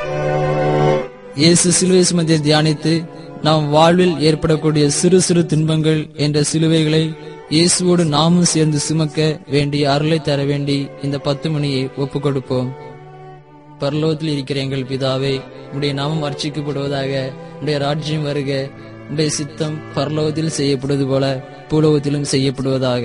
இயேசு சிலுவை சுமந்தியை தியானித்து நாம் வாழ்வில் ஏற்படக்கூடிய சிறு சிறு துன்பங்கள் என்ற சிலுவைகளை இயேசுவோடு நாமும் சேர்ந்து சுமக்க வேண்டிய அருளை தர வேண்டி இந்த பத்து மணியை ஒப்புக் கொடுப்போம் பரலோகத்தில் இருக்கிற எங்கள் பிதாவே உடைய நாமம் அர்ச்சிக்கப்படுவதாக உடைய ராஜ்யம் வருக உடைய சித்தம் பரலோகத்தில் செய்யப்படுவது போல பூலோகத்திலும் செய்யப்படுவதாக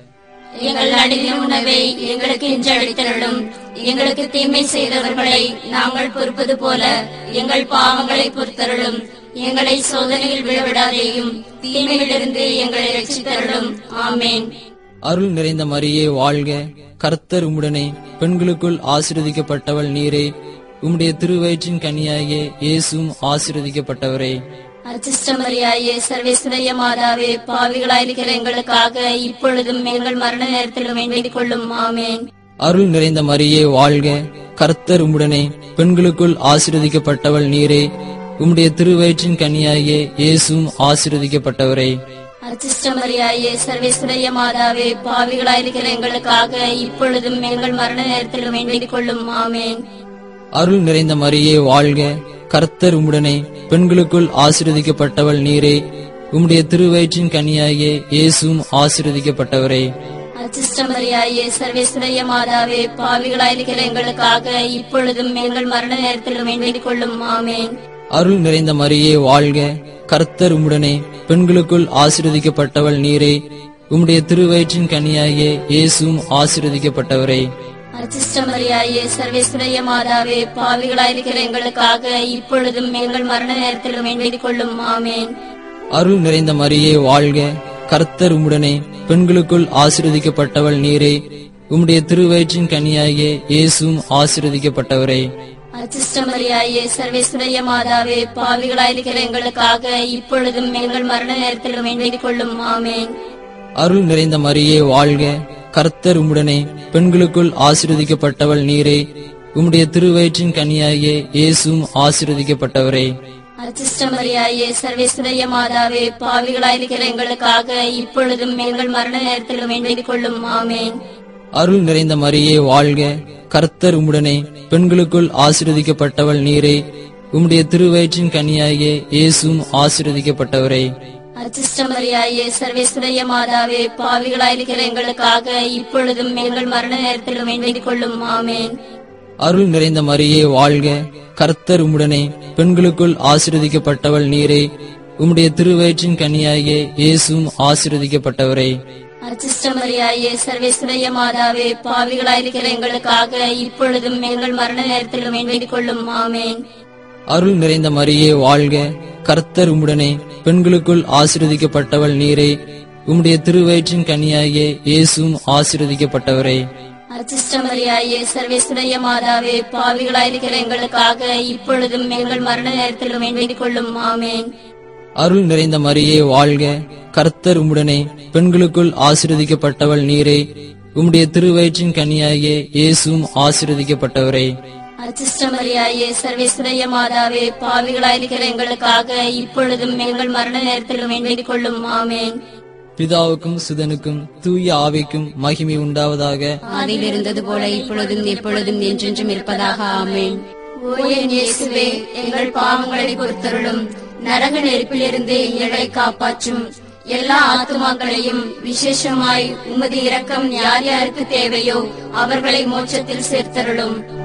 எங்கள் அடிமை உணவை எங்களுக்கு இன்று அளித்தருளும் எங்களுக்கு தீமை செய்தவர்களை நாங்கள் பொறுப்பது போல எங்கள் பாவங்களை பொறுத்தருளும் எங்களை சோதனையில் விழவிடாதேயும் தீமையிலிருந்து எங்களை ரட்சித்தருளும் ஆமேன் அருள் நிறைந்த மரியே வாழ்க கர்த்தர் உம்முடனே பெண்களுக்குள் ஆசீர்வதிக்கப்பட்டவள் நீரே உம்முடைய திருவயிற்றின் கனியாகிய இயேசுவும் ஆசீர்வதிக்கப்பட்டவரே அச்சிஷ்டமரியாயே சர்வேஸ்வரிய மாதாவே பாவிகளாயிருக்கிற எங்களுக்காக இப்பொழுதும் எங்கள் மரண நேரத்திலும் வேண்டிக் கொள்ளும் ஆமேன் அருள் நிறைந்த மரியே வாழ்க கர்த்தர் உம்முடனே பெண்களுக்குள் ஆசீர்வதிக்கப்பட்டவள் நீரே உம்முடைய திருவயிற்றின் கனியாகிய இயேசுவும் ஆசீர்வதிக்கப்பட்டவரே அச்சிஷ்டமரியாயே சர்வேஸ்வரிய மாதாவே பாவிகளாயிருக்கிற எங்களுக்காக இப்பொழுதும் எங்கள் மரண நேரத்திலும் வேண்டிக் கொள்ளும் ஆமேன் அருள் நிறைந்த மரியே வாழ்க கர்த்தர் உம்முடனே பெண்களுக்குள் ஆசீர்வதிக்கப்பட்டவள் நீரே உம்முடைய திருவயிற்றின் கனியாகிய இயேசுவும் ஆசீர்வதிக்கப்பட்டவரே அச்சிஷ்டமரியாயே சர்வேஸ்வரிய மாதாவே பாவிகளாயிருக்கிற எங்களுக்காக இப்பொழுதும் எங்கள் மரண நேரத்திலும் வேண்டிக் கொள்ளும் ஆமேன் அருள் நிறைந்த மரியே வாழ்க கர்த்தர் உம்முடனே பெண்களுக்குள் ஆசீர்வதிக்கப்பட்டவள் நீரே உம்முடைய திருவயிற்றின் கனியாகிய இயேசுவும் ஆசீர்வதிக்கப்பட்டவரே அச்சிஷ்டமரியாயே சர்வேஸ்வரிய மாதாவே பாவிகளாயிருக்கிற எங்களுக்காக இப்பொழுதும் எங்கள் மரண நேரத்திலும் வேண்டிக் கொள்ளும் ஆமேன் அருள் நிறைந்த மரியே வாழ்க கர்த்தர் உம்முடனே பெண்களுக்குள் ஆசீர்வதிக்கப்பட்டவள் நீரே உம்முடைய திருவயிற்றின் கனியாகிய இயேசுவும் ஆசீர்வதிக்கப்பட்டவரே அச்சிஷ்டமரியாயே சர்வேஸ்வரிய மாதாவே பாவிகளாயிருக்கிற எங்களுக்காக இப்பொழுதும் எங்கள் மரண நேரத்திலும் வேண்டிக் கொள்ளும் ஆமேன் அருள் நிறைந்த மரியே வாழ்க கர்த்தர் உம்முடனே பெண்களுக்குள் ஆசீர்வதிக்கப்பட்டவள் நீரே உம்முடைய திருவயிற்றின் கனியாகிய இயேசுவும் ஆசீர்வதிக்கப்பட்டவரே அச்சிஷ்டமரியாயே சர்வேஸ்வரிய மாதாவே பாவிகளாயிருக்கிற எங்களுக்காக இப்பொழுதும் எங்கள் மரண நேரத்திலும் வேண்டிக் கொள்ளும் ஆமேன் அருள் நிறைந்த மரியே வாழ்க கர்த்தர் உம்முடனே பெண்களுக்குள் ஆசீர்வதிக்கப்பட்டவள் நீரே உம்முடைய திருவயிற்றின் கனியாகிய இயேசுவும் ஆசீர்வதிக்கப்பட்டவரே அச்சிஷ்டமரியாயே சர்வேஸ்வரிய மாதாவே பாவிகளாயிருக்கிற எங்களுக்காக இப்பொழுதும் எங்கள் மரண நேரத்திலும் வேண்டிக் கொள்ளும் ஆமேன் அருள் நிறைந்த மரியே வாழ்க கர்த்தர் உம்முடனே பெண்களுக்குள் ஆசீர்வதிக்கப்பட்டவள் நீரே உம்முடைய திருவயிற்றின் கனியாகிய இயேசுவும் ஆசீர்வதிக்கப்பட்டவரே அச்சிஷ்டமரியாயே சர்வேஸ்வரிய மாதாவே பாவிகளாயிருக்கிற எங்களுக்காக இப்பொழுதும் எங்கள் மரண நேரத்திலும் வேண்டிக் கொள்ளும் ஆமேன் அருள் நிறைந்த மரியே வாழ்க கர்த்தர் உம்முடனே பெண்களுக்குள் ஆசீர்வதிக்கப்பட்டவள் நீரே உம்முடைய திருவயிற்றின் கனியாகிய இயேசுவும் ஆசீர்வதிக்கப்பட்டவரே அச்சிஷ்டமரியாயே சர்வேஸ்வரிய மாதாவே பாவிகளாயிருக்கிற எங்களுக்காக இப்பொழுதும் எங்கள் மரண நேரத்திலும் வேண்டிக் கொள்ளும் ஆமேன் அருள் நிறைந்த மரியே வாழ்க கர்த்தர் உம்முடனே பெண்களுக்குள் ஆசீர்வதிக்கப்பட்டவள் நீரே உம்முடைய திருவயிற்றின் கனியாகிய இயேசுவும் ஆசீர்வதிக்கப்பட்டவரே அச்சிஷ்டமரியாயே சர்வேஸ்வரிய மாதாவே பாவிகளாயிருக்கிற எங்களுக்காக இப்பொழுதும் எங்கள் மரண நேரத்திலும் வேண்டிக் கொள்ளும் ஆமேன் பிதாவுக்கும் சுதனுக்கும் தூய ஆவிக்கும் மகிமை உண்டாவதாக ஆதியில் இருந்தது போல இப்பொழுதும் எப்பொழுதும் என்றென்றும் இருப்பதாக ஆமேன் ஓ என் இயேசுவே எங்கள் பாவங்களை பொறுத்தருளும் நரக நெருப்பிலிருந்து எங்களை காப்பாற்றும் எல்லா ஆத்துமாக்களையும் விசேஷமாய் உமது இரக்கம் யார் யாருக்கு தேவையோ அவர்களை மோட்சத்தில் சேர்த்தருளும்